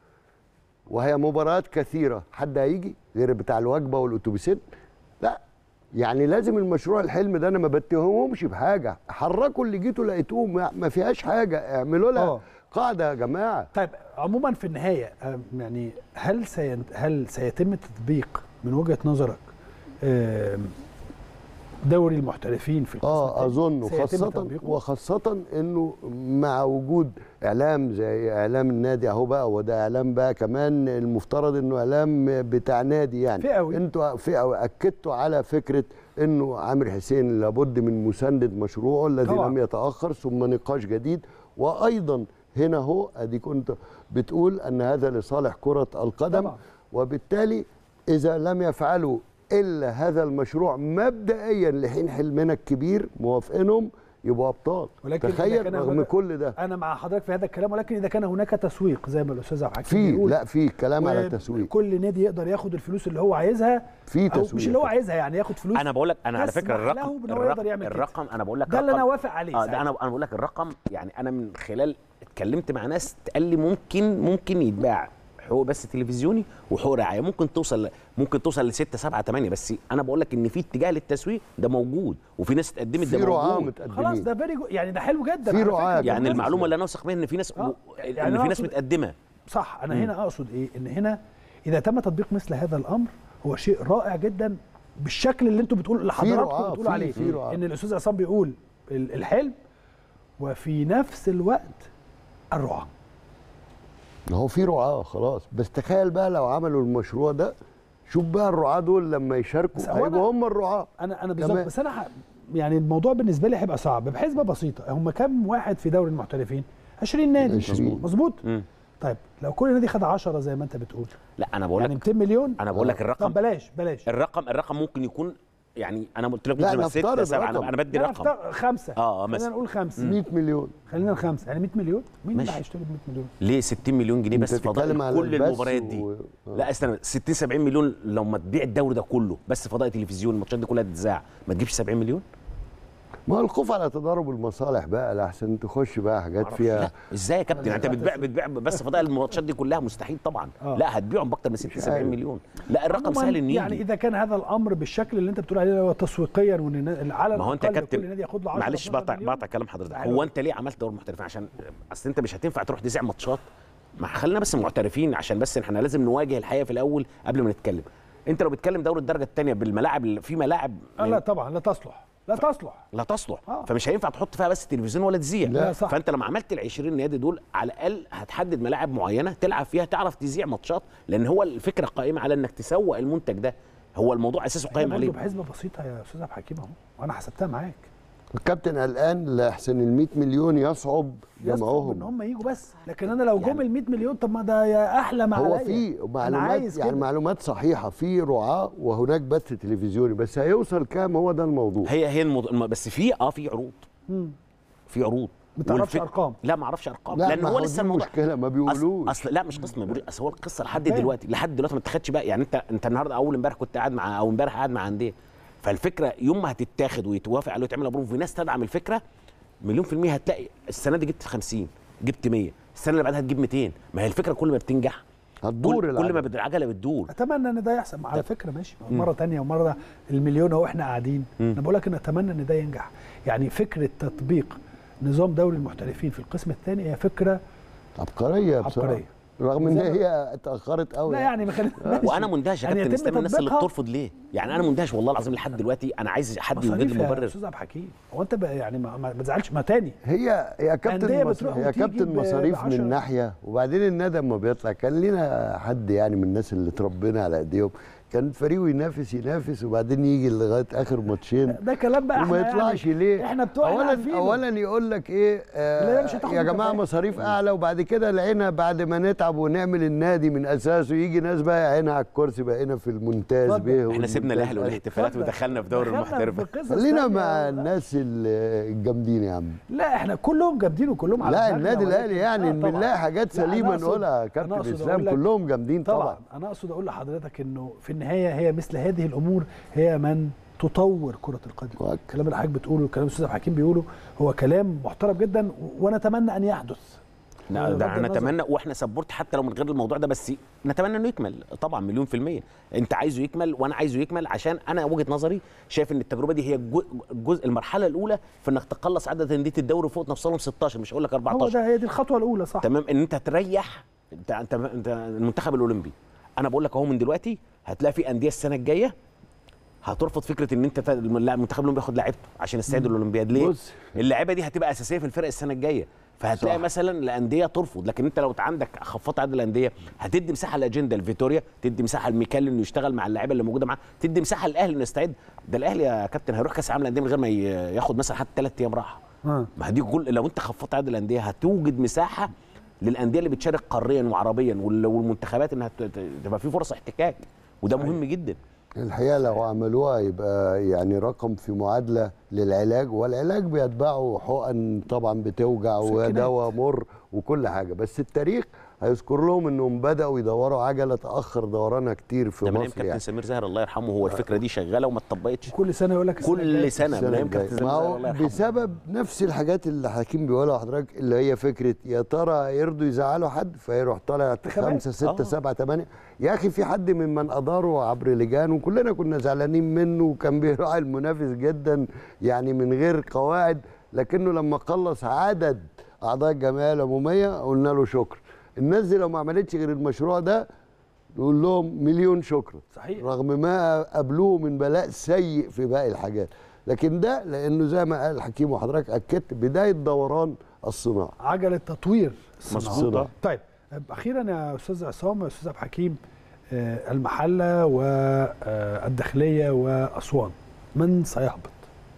وهي مباريات كثيرة حد هيجي غير بتاع الوجبة والأتوبيسين لا يعني لازم المشروع الحلم ده انا ما بتهمهمش بحاجه حركوا اللي جيتوا لقيتوه ما ما فيهاش حاجه اعملوا لها آه. قاعده يا جماعه طيب عموما في النهايه آم، يعني هل سين... هل سيتم تطبيق من وجهه نظرك آم، دوري المحترفين في القسم اه الثاني؟ اظن سيتم خاصه تطبيقه؟ وخاصه انه مع وجود اعلام زي اعلام النادي اهو بقى وده اعلام بقى كمان المفترض انه اعلام بتاع نادي يعني فئوي. انتوا فئوي اكدتوا على فكره انه عامر حسين لابد من مساندة مشروعه الذي طبعاً. لم يتاخر ثم نقاش جديد وايضا هنا هو ادي كنت بتقول ان هذا لصالح كره القدم طبعاً. وبالتالي اذا لم يفعلوا الا هذا المشروع مبدئيا لحين حلمنا الكبير موافقينهم يبقوا ابطال ولكن إذا تخيل كان رغم هناك- كل ده انا مع حضرتك في هذا الكلام ولكن اذا كان هناك تسويق زي ما الاستاذ عبد الحكيم في بيقول لا في كلام على تسويق كل نادي يقدر ياخد الفلوس اللي هو عايزها في أو تسويق مش اللي هو عايزها يعني ياخد فلوس انا بقول لك انا على تسمح فكره له الرقم بإن هو يقدر يعمل كده. الرقم انا بقول لك ده اللي انا رقم- وافق عليه اه ده ساعتها. انا انا بقول لك الرقم يعني انا من خلال اتكلمت مع ناس قال لي ممكن ممكن يتباع حقوق بس تلفزيوني وحقوق رعايه ممكن توصل ممكن توصل ل 6 7 8 بس انا بقول لك ان في اتجاه للتسويق ده موجود وفي ناس اتقدمت في ده رعاه موجود خلاص متقدمين ده فيري يعني ده حلو جدا في على رعاة. فكرة. يعني بالمناسبة. المعلومه اللي انا واثق منها ان في ناس آه. ان يعني أنا في ناس أقصد- متقدمه صح انا هنا اقصد ايه ان هنا اذا تم تطبيق مثل هذا الامر هو شيء رائع جدا بالشكل اللي انتم بتقولوا اللي رعاة، حضراتكم في- بتقولوا عليه في رعاة. ان الاستاذ عصام بيقول ال- الحلم وفي نفس الوقت الرعاه ما هو في رعاه خلاص بس تخيل بقى لو عملوا المشروع ده شوف بقى الرعاه دول لما يشاركوا بس هو أنا- هيبقوا هم الرعاه انا انا بالظبط كمان. بس انا ح- يعني الموضوع بالنسبه لي هيبقى صعب بحسبه بسيطه هم كام واحد في دوري المحترفين 20 نادي 20. مظبوط مم. طيب لو كل نادي خد 10 زي ما انت بتقول لا انا بقول يعني لك 200 مليون انا بقول لك طب الرقم بلاش بلاش الرقم الرقم ممكن يكون يعني انا قلت لك لا، ممكن نفترض ستة سبعة رقم. انا انا بدي لا، رقم نفترض خمسة آه، آه، خلينا مثلا. نقول خمسة 100 مليون خلينا خمسة يعني 100 مليون مين اللي ماشي. هيشتري ب 100 مليون ليه 60 مليون جنيه بس أنت بتتكلم فضاء على كل البث المباريات دي و- آه. لا استنى 60 70 مليون لما تبيع الدوري ده كله بس فضاء تلفزيون الماتشات دي كلها تتذاع ما تجيبش 70 مليون ما هو الخوف على تضارب المصالح بقى لحسن تخش بقى حاجات معرفش. فيها لا ازاي يا كابتن انت بتبيع بتبيع بس فضاء الماتشات دي كلها مستحيل طبعا آه. لا هتبيعهم باكتر من 60 70 عارف. مليون لا الرقم عموماً سهل انه يعني يجي اذا كان هذا الامر بالشكل اللي انت بتقول عليه اللي هو تسويقيا وان النا- على ما هو انت يا الأقل كل كابتن نادي ياخد له 10 معلش 12 بقطع مليون. بقطع كلام حضرتك حلو. هو انت ليه عملت دوري محترفين عشان اصل انت مش هتنفع تروح تذيع ماتشات ما خلينا بس معترفين عشان بس احنا لازم نواجه الحقيقه في الاول قبل ما نتكلم انت لو بتتكلم دوري الدرجه الثانيه بالملاعب اللي- في ملاعب آه لا طبعا لا تصلح لا تصلح لا تصلح آه. فمش هينفع تحط فيها بس تلفزيون ولا تذيع لا، صح. فانت لما عملت ال 20 نادي دول على الاقل هتحدد ملاعب معينه تلعب فيها تعرف تذيع ماتشات لان هو الفكره قائمه على انك تسوق المنتج ده هو الموضوع اساسه قائم برضه عليه بحسبه بسيطه يا استاذ عبد الحكيم اهو وانا حسبتها معاك الكابتن قلقان لاحسن ال 100 مليون يصعب يصعب ان جمعهم هم يجوا بس لكن انا لو جم يعني- ال 100 مليون طب ما ده يا احلى ما هو عليا. في أنا معلومات عايز يعني كده. معلومات صحيحه في رعاه وهناك بث تلفزيوني بس هيوصل كام هو ده الموضوع هي هي الموضوع الم- بس في اه في عروض مم. في عروض ما تعرفش والفك- أرقام. لا ما اعرفش ارقام لا لان ما هو دي لسه الموضوع المشكله ما بيقولوش اصل, أصل لا مش قصه ما بيقولوش اصل هو القصه لحد فاهم. دلوقتي لحد دلوقتي ما اتخدش بقى يعني انت انت النهارده اول امبارح كنت قاعد مع او امبارح قاعد مع انديه فالفكره يوم ما هتتاخد ويتوافق عليه ويتعمل ابروف وناس تدعم الفكره مليون في المية هتلاقي السنة دي جبت 50 جبت 100 السنة اللي بعدها تجيب 200 ما هي الفكرة كل ما بتنجح هتدور كل, كل ما العجلة. بت- العجلة بتدور اتمنى ان ده يحصل على فكره ماشي مره تانية ومره المليون اهو احنا قاعدين انا بقول لك ان اتمنى ان ده ينجح يعني فكره تطبيق نظام دوري المحترفين في القسم الثاني هي فكره عبقريه بصراحه عبقرية. رغم ان زي- هي اتاخرت قوي لا يعني ما خلينا وانا مندهش يا يعني كابتن يتم اسلام الناس اللي تطبيقها. بترفض ليه؟ يعني انا مندهش والله العظيم لحد دلوقتي انا عايز حد يوجد مصاريف لي يا مبرر استاذ عبد الحكيم هو انت بقى يعني ما, ما تزعلش ما تاني هي هي كابتن أندية مص... بتروح هي وتيجي كابتن ب- مصاريف بعشرة. من ناحيه وبعدين الندى اما بيطلع كان لينا حد يعني من الناس اللي اتربينا على ايديهم كان فريقه ينافس ينافس وبعدين يجي لغايه اخر ماتشين ده كلام بقى وما احنا يطلعش يعني ليه احنا بتوع إحنا اولا عارفينه. اولا يقول لك ايه لا، آه مش هتاخد يا جماعه مكافآت. مصاريف اعلى وبعد كده لقينا بعد ما نتعب ونعمل النادي من اساسه يجي ناس بقى عينها على الكرسي بقينا في الممتاز اتفضل. بيه احنا سيبنا والممتاز الاهلي ألف. والاحتفالات اتفضل. ودخلنا في دوري دخلنا المحترف في قصص خلينا تانية. مع الناس ال- الجامدين يا عم لا احنا كلهم جامدين وكلهم على لا دماغنا النادي ولكن- الاهلي يعني آه ان طبعاً. بنلاقي حاجات لا، أنا سليمه أقصد- نقولها يا أنا كابتن أقصد اسلام أقول لك- كلهم جامدين طبعا طبعا انا اقصد اقول لحضرتك انه في النهايه هي مثل هذه الامور هي من تطور كره القدم وأك- الكلام اللي حضرتك بتقوله والكلام الاستاذ عبد الحكيم بيقوله هو كلام محترم جدا و- ونتمنى ان يحدث لا بغض ده النظر. نتمنى واحنا سبورت حتى لو من غير الموضوع ده بس نتمنى انه يكمل طبعا مليون في المية انت عايزه يكمل وانا عايزه يكمل عشان انا وجهة نظري شايف ان التجربة دي هي الجزء, الجزء المرحلة الاولى في انك تقلص عدد اندية الدوري فوق نفسهم 16 مش هقول لك هو 14 ده هي دي الخطوه الاولى صح تمام ان انت تريح انت انت, انت المنتخب الاولمبي انا بقول لك اهو من دلوقتي هتلاقي في انديه السنه الجايه هترفض فكره ان انت ت- لا، المنتخب الاولمبي ياخد لعيبته عشان يستعدوا للاولمبياد ليه؟ بص. اللعيبه دي هتبقى اساسيه في الفرق السنه الجايه فهتلاقي صح. مثلا الانديه ترفض لكن انت لو عندك خفضت عدد الانديه هتدي مساحه لاجنده لفيتوريا تدي مساحه لميكال انه يشتغل مع اللعيبه اللي موجوده معاه تدي مساحه للاهلي انه يستعد ده الاهلي يا كابتن هيروح كاس العالم للانديه من غير ما ي- ياخد مثلا حتى ثلاث ايام راحه آه. ما دي كل لو انت خفضت عدد الانديه هتوجد مساحه للانديه اللي بتشارك قاريا وعربيا وال- والمنتخبات انها ت- ت- تبقى في فرص احتكاك وده مهم جدا الحقيقه لو عملوها يبقى يعني رقم في معادله للعلاج والعلاج بيتبعه حقن طبعا بتوجع سكينات. ودواء مر وكل حاجه بس التاريخ هيذكر لهم انهم بداوا يدوروا عجله تاخر دورانها كتير في ده من ايام مصر كابتن يعني سمير زاهر الله يرحمه هو الفكره دي شغاله وما اتطبقتش كل سنه يقول لك السنة الجاية. كل سنه من السنة ايام الجاية. كابتن سمير ما زاهر هو الله يرحمه بسبب نفس الحاجات اللي حكيم بيقولها لحضرتك اللي هي فكره يا ترى يرضوا يزعلوا حد فيروح طالع انتخابات. خمسه سته آه. سبعه ثمانيه يا اخي في حد ممن اداروا عبر لجان وكلنا كنا زعلانين منه وكان بيراعي المنافس جدا يعني من غير قواعد لكنه لما خلص عدد اعضاء الجمعيه العموميه قلنا له شكر الناس دي لو ما عملتش غير المشروع ده نقول لهم مليون شكر صحيح. رغم ما قابلوه من بلاء سيء في باقي الحاجات لكن ده لانه زي ما قال الحكيم وحضرتك اكدت بدايه دوران الصناعه عجله تطوير الصناعة. مظبوط. طيب اخيرا يا استاذ عصام يا استاذ عبد الحكيم آه، المحله والداخليه واسوان من سيهبط؟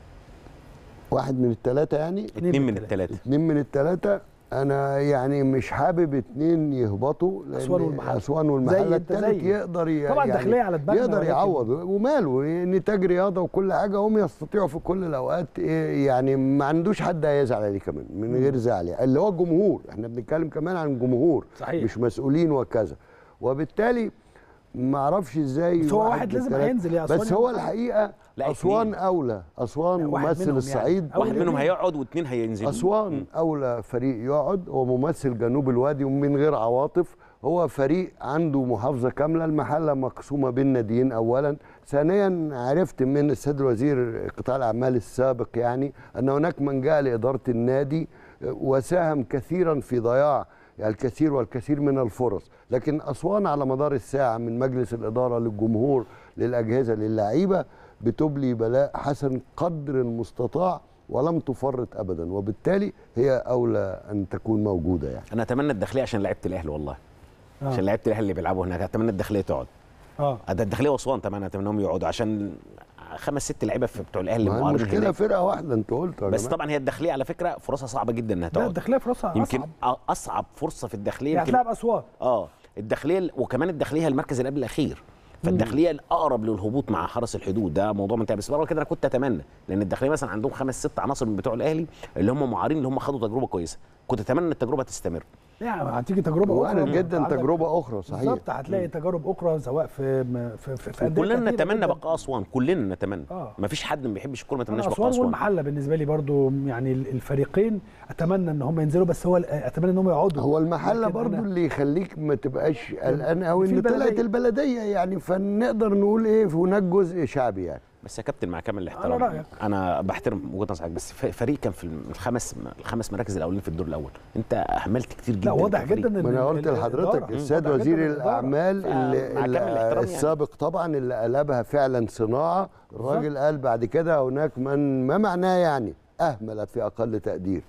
واحد من الثلاثه يعني اتنين من الثلاثه اتنين من الثلاثه انا يعني مش حابب اتنين يهبطوا لأن أسوان والمحلة. اسوان زي والمحله انت الثالث زيي. يقدر ي- طبعا يعني داخلية على دماغنا يقدر ولكن- يعوض وماله نتاج رياضه وكل حاجه هم يستطيعوا في كل الاوقات إيه يعني ما عندوش حد هيزعل عليه كمان من غير زعل يعني اللي هو الجمهور احنا بنتكلم كمان عن جمهور صحيح. مش مسؤولين وكذا وبالتالي ما اعرفش ازاي بس هو واحد من لازم التلاتة- هينزل يا أسوان بس يا هو محمد. الحقيقه لا، اسوان اتنين. اولى اسوان لا، واحد منهم ممثل يعني. الصعيد أو واحد منهم الاتنين. هيقعد واثنين هينزلوا اسوان اولى فريق يقعد هو ممثل جنوب الوادي ومن غير عواطف هو فريق عنده محافظه كامله المحله مقسومه بين ناديين اولا ثانيا عرفت من السيد الوزير قطاع الاعمال السابق يعني ان هناك من جاء لاداره النادي وساهم كثيرا في ضياع الكثير والكثير من الفرص لكن اسوان على مدار الساعه من مجلس الاداره للجمهور للاجهزه للعيبه بتبلي بلاء حسن قدر المستطاع ولم تفرط ابدا وبالتالي هي اولى ان تكون موجوده يعني انا اتمنى الداخليه عشان لعيبه الاهلي والله آه. عشان لعيبه الاهلي اللي بيلعبوا هناك اتمنى الداخليه تقعد اه ده الداخليه واسوان طبعا اتمنى انهم يقعدوا عشان خمس ست لعيبه في بتوع الاهلي ما هي معارضين المشكله هناك. فرقه واحده انت قلت يا بس جماعة. طبعا هي الداخليه على فكره فرصها صعبه جدا انها لا تقعد الداخليه فرصها يمكن اصعب أ- اصعب فرصه في الداخليه يعني يمكن هتلاعب اسوان اه الداخليه وكمان الداخليه هي المركز اللي قبل الاخير فالداخليه الاقرب للهبوط مع حرس الحدود ده موضوع منتهي بس برضه كده انا كنت اتمنى لان الداخليه مثلا عندهم خمس ست عناصر من بتوع الاهلي اللي هم معارين اللي هم خدوا تجربه كويسه كنت اتمنى ان التجربه تستمر يعني هتيجي تجربه وارد اخرى جدا عندك- تجربه اخرى صحيح بالظبط هتلاقي تجارب اخرى سواء في م- في في, في أندية كلنا كتيرة نتمنى جداً. بقاء اسوان كلنا نتمنى آه. ما فيش حد ما بيحبش الكوره ما أنا يتمناش بقاء اسوان اسوان والمحله بالنسبه لي برضو يعني ال- الفريقين اتمنى ان هم ينزلوا بس هو ال- اتمنى ان هم يقعدوا هو المحله لكن برضو أنا- اللي يخليك ما تبقاش قلقان قوي في ان طلعت البلدية. البلديه يعني فنقدر نقول ايه هناك جزء شعبي يعني بس يا كابتن مع كامل الاحترام على رأيك. انا بحترم وجهه نظرك بس ف- فريق كان في الخمس الخمس مراكز الاولين في الدور الاول انت اهملت كتير جدا لا واضح كفريق. جدا ان ما انا قلت ال- لحضرتك الإدارة. السيد واضح وزير جداً الإدارة. الاعمال اللي مع كامل اللي الاحترام يعني. السابق طبعا اللي قلبها فعلا صناعه الراجل قال بعد كده هناك من ما معناه يعني اهملت في اقل تقدير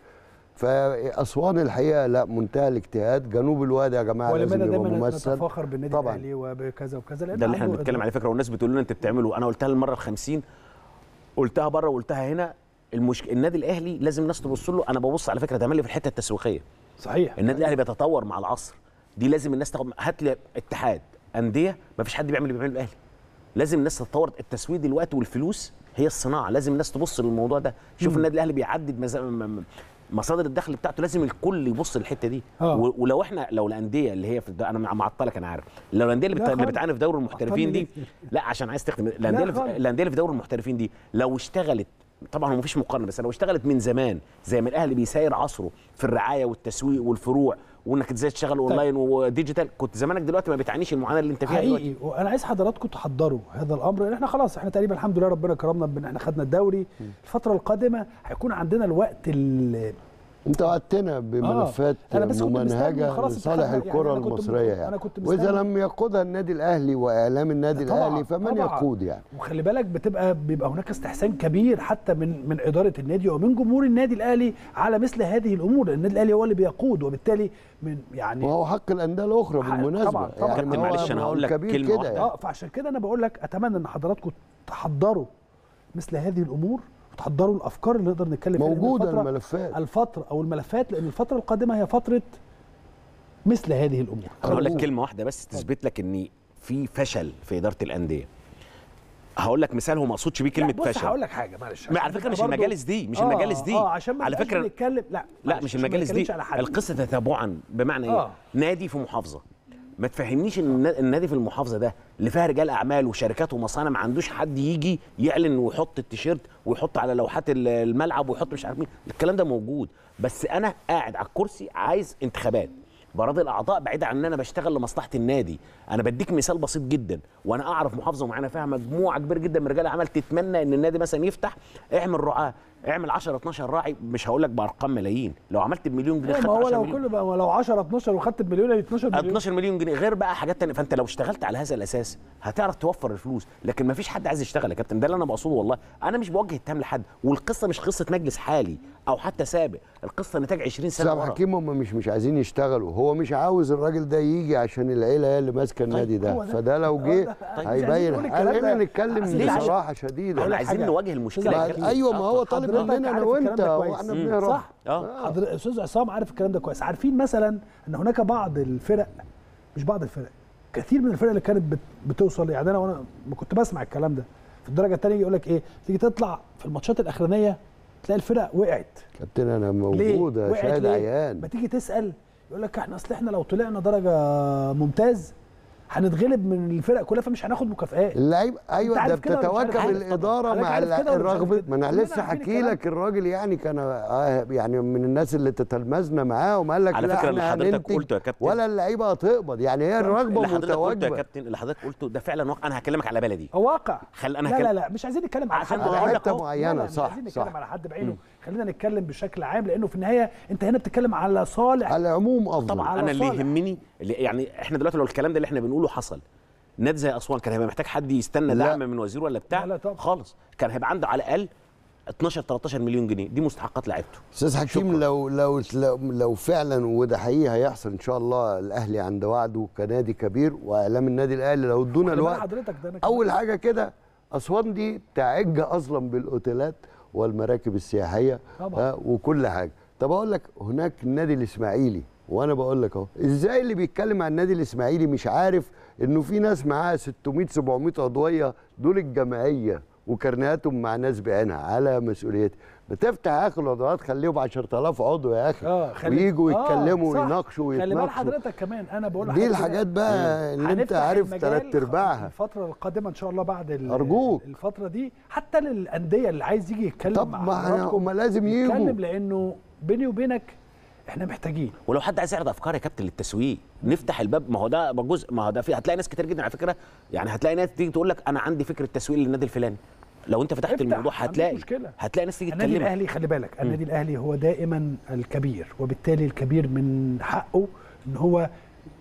فاسوان الحقيقه لا منتهى الاجتهاد جنوب الوادي يا جماعه ولماذا لازم يبقى دايما ممثل نتفاخر بالنادي طبعاً. الاهلي وبكذا وكذا لأن ده اللي احنا عنده بنتكلم إدارة. على فكره والناس بتقول لنا انت بتعمله انا قلتها المره ال50 قلتها بره وقلتها هنا المشك... النادي الاهلي لازم الناس تبص له انا ببص على فكره ده مالي في الحته التسويقيه صحيح النادي الاهلي بيتطور مع العصر دي لازم الناس تاخد هات لي اتحاد انديه ما فيش حد بيعمل اللي بيعمله الاهلي لازم الناس تتطور التسويق دلوقتي والفلوس هي الصناعه لازم الناس تبص للموضوع ده شوف النادي الاهلي بيعدد مز... م- م- مصادر الدخل بتاعته لازم الكل يبص للحته دي آه. و- ولو احنا لو الانديه اللي هي في الد... انا معطلك انا عارف لو الانديه اللي, لا بت... اللي خالص. بتعاني في دوري المحترفين دي معطلني لا عشان عايز تختم الانديه اللي في... خالص. الانديه اللي في دوري المحترفين دي لو اشتغلت طبعا هو مفيش مقارنه بس لو اشتغلت من زمان زي ما الاهلي بيساير عصره في الرعايه والتسويق والفروع وانك ازاي تشتغل اونلاين وديجيتال كنت زمانك دلوقتي ما بتعانيش المعاناه اللي انت فيها دلوقتي حقيقي وانا عايز حضراتكم تحضروا هذا الامر لان احنا خلاص احنا تقريبا الحمد لله ربنا كرمنا بان احنا خدنا الدوري الفتره القادمه هيكون عندنا الوقت ال- انت وعدتنا بملفات أنا بس كنت مستني ممنهجه خلاص لصالح يعني الكره أنا كنت- المصريه أنا يعني كنت واذا مستني- لم يقودها النادي الاهلي واعلام النادي طبعاً، الاهلي فمن طبعاً. يقود يعني وخلي بالك بتبقى بيبقى هناك استحسان كبير حتى من من اداره النادي ومن جمهور النادي الاهلي على مثل هذه الامور لان النادي الاهلي هو اللي بيقود وبالتالي من يعني وهو حق الانديه الاخرى حق- بالمناسبه طبعاً، طبعاً. يعني كابتن هو- معلش أنا هو هقول لك الكبير كلمة كده واحدة. يعني. اه فعشان كده انا بقول لك اتمنى ان حضراتكم تحضروا مثل هذه الامور وتحضروا الافكار اللي نقدر نتكلم فيها لأن موجوده الفترة- الملفات الفتره او الملفات لان الفتره القادمه هي فتره مثل هذه الامور انا هقول لك أرجوك. كلمه واحده بس تثبت لك ان في فشل في اداره الانديه هقول لك مثال هو ما اقصدش بيه كلمه لا، بص فشل هقول لك حاجه معلش ما عشان على فكره تبقى مش برضو- المجالس دي مش آه، المجالس دي اه عشان ما على نبقاش فكره بنتكلم لا لا معلش مش عشان ما المجالس دي نتكلمش على حد. القصه تتابعا بمعنى ايه آه. نادي في محافظه ما تفهمنيش ان النا- النادي في المحافظه ده اللي فيها رجال اعمال وشركات ومصانع ما عندوش حد يجي يعلن ويحط التيشيرت ويحط على لوحات ال- الملعب ويحط مش عارف مين الكلام ده موجود بس انا قاعد على الكرسي عايز انتخابات براضي الاعضاء بعيد عن ان انا بشتغل لمصلحه النادي انا بديك مثال بسيط جدا وانا اعرف محافظه معينه فيها مجموعه كبيره جدا من رجال الاعمال تتمنى ان النادي مثلا يفتح اعمل رعاه اعمل 10 12 راعي مش هقول لك بارقام ملايين لو عملت بمليون جنيه إيه، خدت ما هو 10 لو مليون كل بقى لو 10 12 وخدت بمليون يبقى 12 مليون 12 مليون جنيه غير بقى حاجات تانية فانت لو اشتغلت على هذا الاساس هتعرف توفر الفلوس لكن ما فيش حد عايز يشتغل يا كابتن ده اللي انا بقصده والله انا مش بوجه اتهام لحد والقصه مش قصه مجلس حالي او حتى سابق القصه نتاج 20 سنه سام ورا حكيم هم مش مش عايزين يشتغلوا هو مش عاوز الراجل ده يجي عشان العيله هي اللي ماسكه النادي هو ده ده. فده لو هو جه ده. طيب مش عايزين هيبين نقول الكلام خلينا ده. نتكلم أصل عشان- بصراحه شديده احنا لك عايزين حاجة. نواجه المشكله لا، يا كابتن. ايوه ما هو طالب حضرتك مننا انا عارف الكلام وانت ده كويس. واحنا مم. بنهرب صح اه حضر... استاذ عصام عارف الكلام ده كويس عارفين مثلا ان هناك بعض الفرق مش بعض الفرق كثير من الفرق اللي كانت بت... بتوصل يعني انا وانا ما كنت بسمع الكلام ده في الدرجه الثانيه يقول لك ايه تيجي تطلع في الماتشات الاخرانيه تلاقي الفرق وقعت كابتن انا ليه؟ موجود يا وقعت شاهد ليه؟ عيان ما تيجي تسال يقول لك احنا اصل احنا لو طلعنا درجه ممتاز هنتغلب من الفرق كلها فمش هناخد مكافآت اللعيب ايوه ده عارف كده ولا مش عارف بتتواكب كده؟ الاداره حضرتك مع عارف كده ولا مش عارف الرغبه كده؟ ما انا كلنا لسه عارفين حكي الكلام لك الراجل يعني كان آه يعني من الناس اللي تتلمذنا معاه وما قال لك على لا فكرة اللي احنا حضرتك هننتج قلته يا كابتن. ولا اللعيبه هتقبض يعني هي الرغبه اللي حضرتك قلته يا متواجبه كابتن اللي حضرتك قلته ده فعلا واقع انا هكلمك على بلدي هو واقع خل انا لا هكلم- لا لا مش عايزين نتكلم على عشان حد أقول بعينه. لك حته أهو. لا، معينه لا، مش صح عايزين نتكلم صح على حد بعينه خلينا نتكلم بشكل عام لانه في النهايه انت هنا بتتكلم على صالح على العموم افضل طبعا على انا اللي صالح. يهمني اللي يعني احنا دلوقتي لو الكلام ده اللي احنا بنقوله حصل نادي زي اسوان كان هيبقى محتاج حد يستنى لا. دعم من وزير ولا بتاع لا، لا طبعا. خالص كان هيبقى عنده على الاقل 12 13 مليون جنيه دي مستحقات لعيبته استاذ حكيم لو لو لو, لو فعلا وده حقيقي هيحصل ان شاء الله الاهلي عند وعده كنادي كبير واعلام النادي الاهلي لو ادونا خلي بال الوقت حضرتك ده أنا كمان- اول حاجه كده اسوان دي تعج اصلا بالاوتيلات والمراكب السياحيه طبعا. ها، وكل حاجه طب اقول لك هناك النادي الاسماعيلي وانا بقول لك اهو ازاي اللي بيتكلم عن النادي الاسماعيلي مش عارف انه في ناس معاها 600 700 عضويه دول الجمعيه وكرنيهاتهم مع ناس بعينها على مسؤوليتي بتفتح يا اخي العضويات خليهم 10000 عضو يا اخي اه خلي- ويجوا آه، يتكلموا صح. ويناقشوا خلي بال ويتناقشوا حضرتك كمان انا بقول دي لحضرتك الحاجات كده، بقى اللي انت هنفتح عارف المجال ثلاث ارباعها الفترة القادمة ان شاء الله بعد ال- أرجوك. الفترة دي حتى للأندية اللي عايز يجي يتكلم طب مع ما احنا حضراتكم هم لازم يجوا يتكلم لأنه بيني وبينك احنا محتاجين ولو حد عايز يعرض افكار يا كابتن للتسويق نفتح الباب ما هو ده جزء ما هو ده في هتلاقي ناس كتير جدا على فكره يعني هتلاقي ناس تيجي تقول لك انا عندي فكره تسويق للنادي الفلاني لو انت فتحت افتح، الموضوع ما عنديش هتلاقي مشكلة. هتلاقي ناس تيجي النادي تكلمك الأهلي خلي بالك النادي الأهلي هو دائما الكبير وبالتالي الكبير من حقه ان هو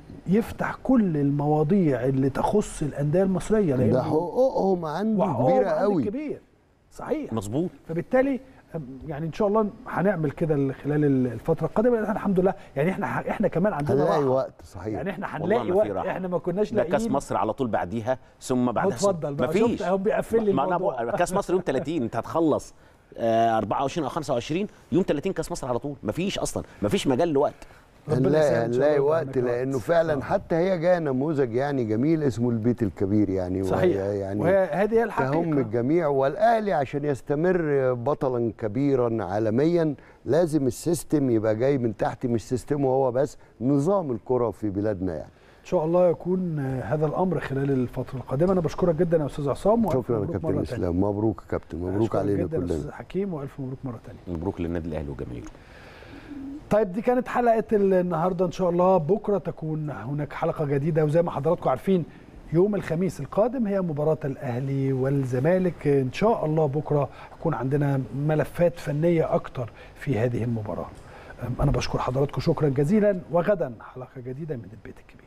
يفتح كل المواضيع اللي تخص الأندية المصرية ده لأنه حقوقهم عنده وحقوقهم كبيره عند قوي الكبير صحيح مظبوط فبالتالي أم، يعني ان شاء الله هنعمل كده خلال الفتره القادمه لأن احنا الحمد لله يعني احنا احنا كمان عندنا هنلاقي راحة. وقت صحيح يعني احنا والله هنلاقي ما في وقت راحة. احنا ما كناش ده لاقيين كاس مصر على طول بعديها ثم بعدها اتفضل بقى، مفيش شفت اهو بيقفل لي ما انا الموضوع. بقول كاس مصر يوم 30 انت هتخلص آه، 24 او 25 يوم 30 كاس مصر على طول مفيش اصلا مفيش مجال لوقت ربنا هنلاقي يسهل إن شاء هنلاقي الله وقت هناك لانه فعلا حتى هي جايه نموذج يعني جميل اسمه البيت الكبير يعني صحيح وهي يعني وهي هذه هي تهم الحقيقه الجميع والاهلي عشان يستمر بطلا كبيرا عالميا لازم السيستم يبقى جاي من تحت مش سيستمه هو بس نظام الكره في بلادنا يعني ان شاء الله يكون آه، هذا الامر خلال الفتره القادمه انا بشكرك جدا يا استاذ عصام وألف شكرا يا مبروك كابتن مرة تانية. اسلام مبروك يا كابتن مبروك أشكرك علينا جدا يا كلنا استاذ حكيم والف مبروك مره ثانيه مبروك للنادي الاهلي وجماهيره طيب دي كانت حلقه النهارده ان شاء الله بكره تكون هناك حلقه جديده وزي ما حضراتكم عارفين يوم الخميس القادم هي مباراة الأهلي والزمالك إن شاء الله بكرة يكون عندنا ملفات فنية أكتر في هذه المباراة أنا بشكر حضراتكم شكرا جزيلا وغدا حلقة جديدة من البيت الكبير